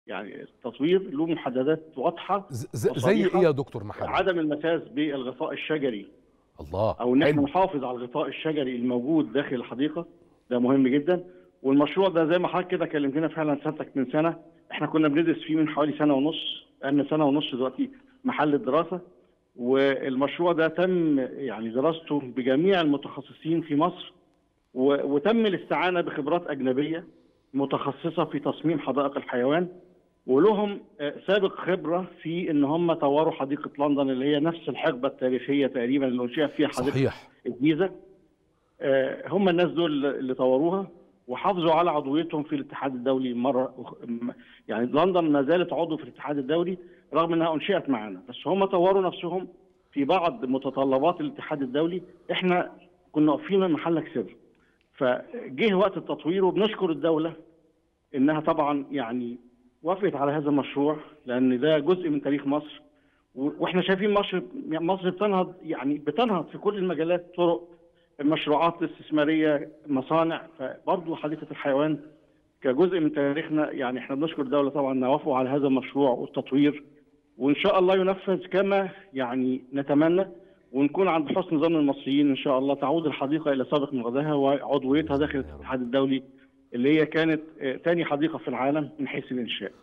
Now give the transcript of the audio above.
يعني التطوير له محددات واضحه ز- ز- زي وصريحة. ايه يا دكتور محمد عدم المساس بالغطاء الشجري الله او ان احنا حلو. نحافظ على الغطاء الشجري الموجود داخل الحديقه ده مهم جدا والمشروع ده زي ما حضرتك كده كلمتنا فعلا سنتك من سنه احنا كنا بندرس فيه من حوالي سنه ونص بقالنا سنه ونص دلوقتي محل الدراسه والمشروع ده تم يعني دراسته بجميع المتخصصين في مصر و- وتم الاستعانه بخبرات اجنبيه متخصصه في تصميم حدائق الحيوان ولهم آه، سابق خبره في ان هم طوروا حديقه لندن اللي هي نفس الحقبه التاريخية تقريبا اللي انشئ فيها حديقه صحيح الجيزه آه، هم الناس دول اللي طوروها وحافظوا على عضويتهم في الاتحاد الدولي مره أخ- م- يعني لندن ما زالت عضو في الاتحاد الدولي رغم انها انشئت معانا بس هم طوروا نفسهم في بعض متطلبات الاتحاد الدولي احنا كنا واقفين من محلك سر فجه وقت التطوير وبنشكر الدوله انها طبعا يعني وافقت على هذا المشروع لان ده جزء من تاريخ مصر و- واحنا شايفين مصر مصر بتنهض يعني بتنهض في كل المجالات طرق مشروعات استثماريه مصانع فبرضه حديقه الحيوان كجزء من تاريخنا يعني احنا بنشكر الدوله طبعا انها وافقوا على هذا المشروع والتطوير وان شاء الله ينفذ كما يعني نتمنى ونكون عند حسن ظن المصريين ان شاء الله تعود الحديقه الى سابق مغزاها وعضويتها داخل الاتحاد الدولي اللي هي كانت آه، ثاني حديقه في العالم من حيث الانشاء